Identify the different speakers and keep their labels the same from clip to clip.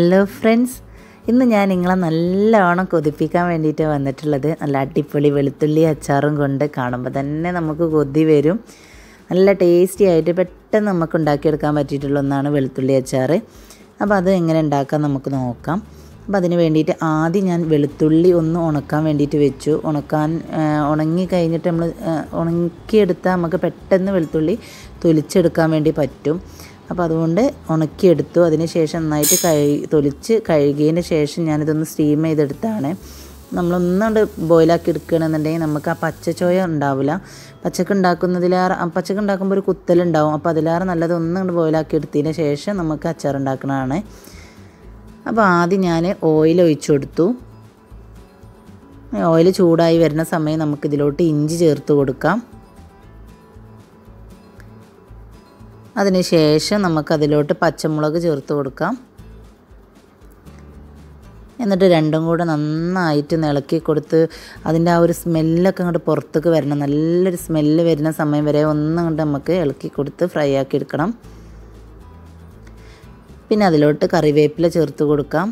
Speaker 1: hello friends ഇന്ന് ഞാൻ നിങ്ങളെ നല്ലവണ്ണം കൊതിപ്പിക്കാൻ വേണ്ടിയിട്ട് വന്നിട്ടുള്ളത് നല്ല അടിപൊളി വെളുത്തുള്ളി അച്ചാറും കൊണ്ട് കാണുമ്പോൾ തന്നെ നമുക്ക് കൊതി വരും നല്ല ടേസ്റ്റി ആയിട്ട് പെട്ടെന്ന് നമുക്ക് ഉണ്ടാക്കിയെടുക്കാൻ പറ്റിയിട്ടുള്ള ഒന്നാണ് വെളുത്തുള്ളി അച്ചാർ അപ്പോൾ അത് എങ്ങനെ ഉണ്ടാക്കാൻ നമുക്ക് നോക്കാം അപ്പോൾ അതിന് വേണ്ടിയിട്ട് ആദ്യം ഞാൻ വെളുത്തുള്ളി ഒന്ന് ഉണക്കാൻ വേണ്ടിയിട്ട് വെച്ചു ഉണക്കാൻ ആ, ഉണങ്ങി കഴിഞ്ഞിട്ട് നമ്മൾ ഉണക്കിയെടുത്താൽ നമുക്ക് പെട്ടെന്ന് വെളുത്തുള്ളി തൊലിച്ചെടുക്കാൻ വേണ്ടി പറ്റും അപ്പോൾ അതുകൊണ്ട് ഉണക്കിയെടുത്തു അതിന് ശേഷം നന്നായിട്ട് കഴുകി തൊലിച്ച് കഴുകിയതിന് ശേഷം ഞാനിതൊന്ന് സ്റ്റീം ചെയ്തെടുത്താണ് നമ്മളൊന്നുകൊണ്ട് ബോയിലാക്കി എടുക്കുകയാണെന്നുണ്ടെങ്കിൽ നമുക്ക് ആ പച്ചച്ചോയ ഉണ്ടാവില്ല പച്ചക്ക് ഉണ്ടാക്കുന്നതിലേറെ ആ പച്ചക്ക് ഉണ്ടാക്കുമ്പോൾ ഒരു കുത്തലുണ്ടാവും അപ്പോൾ അതിലേറെ നല്ലത് ഒന്നുകൊണ്ട് ബോയിലാക്കി എടുത്തതിന് ശേഷം നമുക്ക് അച്ചാർ ഉണ്ടാക്കുന്നതാണ് അപ്പോൾ ആദ്യം ഞാൻ ഓയിൽ ഒഴിച്ചു കൊടുത്തു ഓയിൽ ചൂടായി വരുന്ന സമയം നമുക്കിതിലോട്ട് ഇഞ്ചി ചേർത്ത് കൊടുക്കാം അതിന് ശേഷം നമുക്കതിലോട്ട് പച്ചമുളക് ചേർത്ത് കൊടുക്കാം എന്നിട്ട് രണ്ടും കൂടെ നന്നായിട്ട് ഇളക്കി കൊടുത്ത് അതിൻ്റെ ആ ഒരു സ്മെല്ലൊക്കെ അങ്ങോട്ട് പുറത്തേക്ക് വരണം നല്ലൊരു സ്മെല്ല് വരുന്ന സമയം വരെ ഒന്നും കൊണ്ട് നമുക്ക് ഇളക്കി കൊടുത്ത് ഫ്രൈ ആക്കി എടുക്കണം പിന്നെ അതിലോട്ട് കറിവേപ്പില ചേർത്ത് കൊടുക്കാം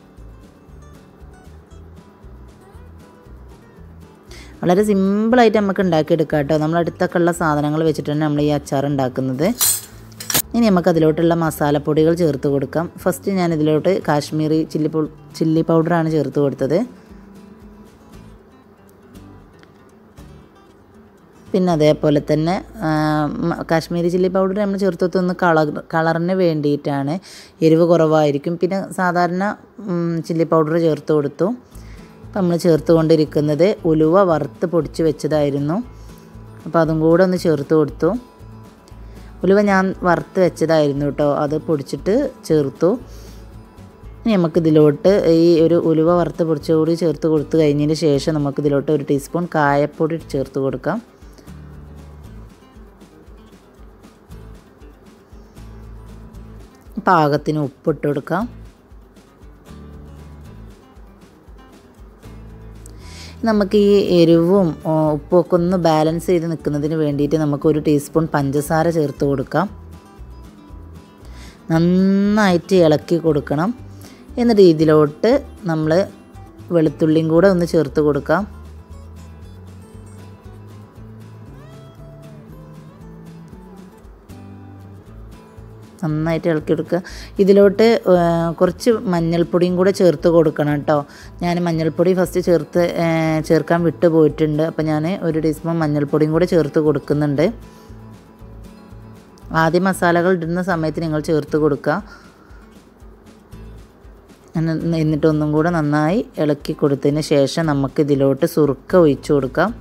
Speaker 1: വളരെ സിമ്പിളായിട്ട് നമുക്ക് ഉണ്ടാക്കിയെടുക്കാം കേട്ടോ നമ്മൾ അടുത്തൊക്കെ ഉള്ള സാധനങ്ങൾ വെച്ചിട്ടാണ് നമ്മൾ ഈ അച്ചാർ ഉണ്ടാക്കുന്നത് ഇനി നമുക്ക് അതിലോട്ടുള്ള മസാലപ്പൊടികൾ ചേർത്ത് കൊടുക്കാം ഫസ്റ്റ് ഞാൻ ഇതിലോട്ട് കാശ്മീരി ചില്ലി പൗ ചില്ലി പൗഡറാണ് ചേർത്ത് കൊടുത്തത് പിന്നെ അതേപോലെ തന്നെ ആ, മ- കാശ്മീരി ചില്ലി പൗഡർ നമ്മൾ ചേർത്തൊന്ന് കളർ കളറിന് വേണ്ടിയിട്ടാണ് എരിവ് കുറവായിരിക്കും പിന്നെ സാധാരണ ഉം, ചില്ലി പൗഡർ ചേർത്ത് കൊടുത്തു അപ്പം നമ്മൾ ചേർത്ത് കൊണ്ടിരിക്കുന്നത് ഉലുവ വറുത്ത് പൊടിച്ച് വെച്ചതായിരുന്നു അപ്പോൾ അതും കൂടെ ഒന്ന് ചേർത്ത് കൊടുത്തു ഉലുവ ഞാൻ വറുത്ത് വെച്ചതായിരുന്നു കേട്ടോ അത് പൊടിച്ചിട്ട് ചേർത്തു ഇനി നമുക്കിതിലോട്ട് ഈ ഒരു ഉലുവ വറുത്ത് പൊടിച്ച കൂടി ചേർത്ത് കൊടുത്തു കഴിഞ്ഞതിന് ശേഷം നമുക്കിതിലോട്ട് ഒരു ടീസ്പൂൺ കായപ്പൊടി ചേർത്ത് കൊടുക്കാം പാകത്തിന് ഉപ്പിട്ട് കൊടുക്കാം നമുക്ക് ഈ എരിവും ഓ, ഉപ്പും ഒക്കെ ഒന്ന് ബാലൻസ് ചെയ്ത് നിൽക്കുന്നതിന് വേണ്ടിയിട്ട് നമുക്ക് ഒരു ടീസ്പൂൺ പഞ്ചസാര ചേർത്ത് കൊടുക്കാം നന്നായിട്ട് ഇളക്കി കൊടുക്കണം എന്നിട്ട് ഇതിലോട്ട് നമ്മൾ വെളുത്തുള്ളിയും കൂടെ ഒന്ന് ചേർത്ത് കൊടുക്കാം നന്നായിട്ട് ഇളക്കി കൊടുക്കുക ഇതിലോട്ട് ആ, കുറച്ച് മഞ്ഞൾപ്പൊടിയും കൂടെ ചേർത്ത് കൊടുക്കണം കേട്ടോ ഞാൻ മഞ്ഞൾപ്പൊടി ഫസ്റ്റ് ചേർത്ത് ആ, ചേർക്കാൻ വിട്ടു പോയിട്ടുണ്ട് അപ്പോൾ ഞാൻ ഒരു ടീസ്പൂൺ മഞ്ഞൾപ്പൊടിയും കൂടെ ചേർത്ത് കൊടുക്കുന്നുണ്ട് ആദ്യം മസാലകൾ ഇടുന്ന സമയത്ത് നിങ്ങൾ ചേർത്ത് കൊടുക്കുക എന്നിട്ട് എന്നിട്ട് ഒന്നും കൂടെ നന്നായി ഇളക്കി കൊടുത്തതിന് ശേഷം നമുക്ക് ഇതിലോട്ട് സുറുക്ക ഒഴിച്ചു കൊടുക്കാം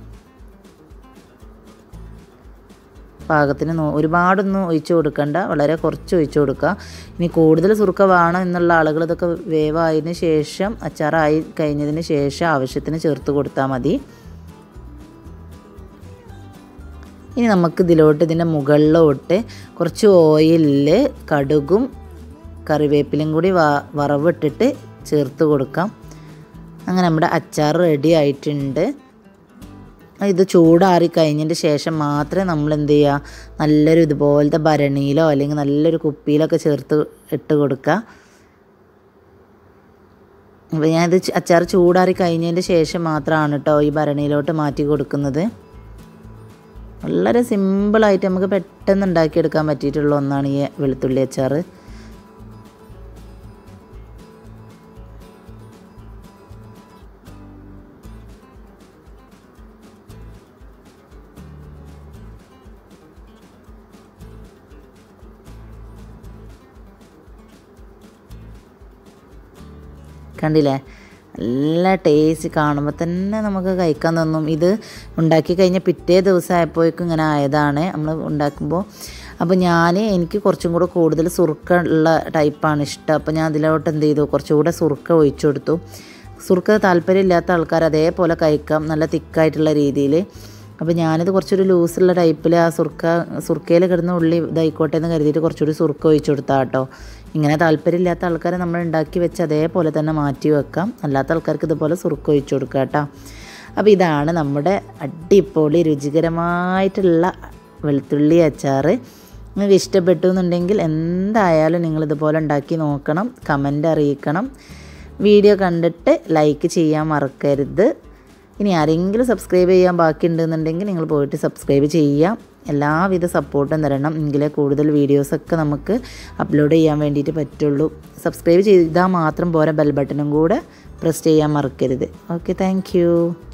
Speaker 1: പാകത്തിന് നോ ഒരുപാടൊന്നും ഒഴിച്ചു കൊടുക്കണ്ട വളരെ കുറച്ച് ഒഴിച്ചു കൊടുക്കുക ഇനി കൂടുതൽ സുറുക്ക വേണം എന്നുള്ള ആളുകൾ ഇതൊക്കെ വേവായതിന് ശേഷം അച്ചാറായി കഴിഞ്ഞതിന് ശേഷം ആവശ്യത്തിന് ചേർത്ത് കൊടുത്താൽ മതി ഇനി നമുക്ക് ഇതിലോട്ട് ഇതിൻ്റെ മുകളിലോട്ട് കുറച്ച് ഓയിലിൽ കടുകും കറിവേപ്പിലയും കൂടി വ വറവിട്ടിട്ട് ചേർത്ത് കൊടുക്കാം അങ്ങനെ നമ്മുടെ അച്ചാർ റെഡി ആയിട്ടുണ്ട് ഇത് ചൂടാറി കഴിഞ്ഞതിൻ്റെ ശേഷം മാത്രമേ നമ്മൾ എന്ത് ചെയ്യുക നല്ലൊരു ഇതുപോലത്തെ ഭരണിയിലോ അല്ലെങ്കിൽ നല്ലൊരു കുപ്പിയിലൊക്കെ ചേർത്ത് ഇട്ട് കൊടുക്കുക അപ്പോൾ ഞാനിത് ച- അച്ചാർ ചൂടാറി കഴിഞ്ഞതിൻ്റെ ശേഷം മാത്രമാണ് കേട്ടോ ഈ ഭരണിയിലോട്ട് മാറ്റി കൊടുക്കുന്നത് വളരെ സിമ്പിളായിട്ട് നമുക്ക് പെട്ടെന്ന് ഉണ്ടാക്കിയെടുക്കാൻ പറ്റിയിട്ടുള്ള ഒന്നാണ് ഈ വെളുത്തുള്ളി അച്ചാർ കണ്ടില്ലേ നല്ല ടേസ്റ്റ് കാണുമ്പോൾ തന്നെ നമുക്ക് കഴിക്കാൻ തോന്നും ഇത് ഉണ്ടാക്കി കഴിഞ്ഞ പിറ്റേ ദിവസം ആയപ്പോഴേക്കും ഇങ്ങനെ ആയതാണ് നമ്മൾ ഉണ്ടാക്കുമ്പോൾ അപ്പോൾ ഞാൻ എനിക്ക് കുറച്ചും കൂടെ കൂടുതൽ സുറുക്ക ഉള്ള ടൈപ്പാണ് ഇഷ്ടം അപ്പോൾ ഞാൻ അതിലോട്ട് എന്ത് ചെയ്തു കുറച്ചുകൂടെ സുറുക്ക ഒഴിച്ചു കൊടുത്തു സുറുക്ക താല്പര്യമില്ലാത്ത ആൾക്കാർ അതേപോലെ കഴിക്കാം നല്ല തിക്കായിട്ടുള്ള രീതിയിൽ അപ്പോൾ ഞാനിത് കുറച്ചൊരു ലൂസുള്ള ടൈപ്പിൽ ആ സുർക്ക സുർക്കയിൽ കിടന്ന ഉള്ളി ഇതായിക്കോട്ടെ എന്ന് കരുതിയിട്ട് കുറച്ചുകൂടി സുർക്ക ഒഴിച്ചു കൊടുത്താൽ കേട്ടോ ഇങ്ങനെ താല്പര്യമില്ലാത്ത ആൾക്കാരെ നമ്മൾ ഉണ്ടാക്കി വെച്ച് അതേപോലെ തന്നെ മാറ്റി വെക്കാം അല്ലാത്ത ആൾക്കാർക്ക് ഇതുപോലെ സുർക്ക ഒഴിച്ചു കൊടുക്കുക കേട്ടോ അപ്പോൾ ഇതാണ് നമ്മുടെ അടിപൊളി രുചികരമായിട്ടുള്ള വെളുത്തുള്ളി അച്ചാർ നിങ്ങൾക്ക് ഇഷ്ടപ്പെട്ടു എന്നുണ്ടെങ്കിൽ എന്തായാലും നിങ്ങൾ ഇതുപോലെ ഉണ്ടാക്കി നോക്കണം കമൻ്റ് അറിയിക്കണം വീഡിയോ കണ്ടിട്ട് ലൈക്ക് ചെയ്യാൻ മറക്കരുത് ഇനി ആരെങ്കിലും സബ്സ്ക്രൈബ് ചെയ്യാൻ ബാക്കിയുണ്ടെന്നുണ്ടെങ്കിൽ നിങ്ങൾ പോയിട്ട് സബ്സ്ക്രൈബ് ചെയ്യാം എല്ലാവിധ സപ്പോർട്ടും തരണം എങ്കിലേ കൂടുതൽ വീഡിയോസൊക്കെ നമുക്ക് അപ്ലോഡ് ചെയ്യാൻ വേണ്ടിയിട്ട് പറ്റുള്ളൂ സബ്സ്ക്രൈബ് ചെയ്താൽ മാത്രം പോരാ ബെൽ ബട്ടണും കൂടെ പ്രസ് ചെയ്യാൻ മറക്കരുത് ഓക്കെ താങ്ക്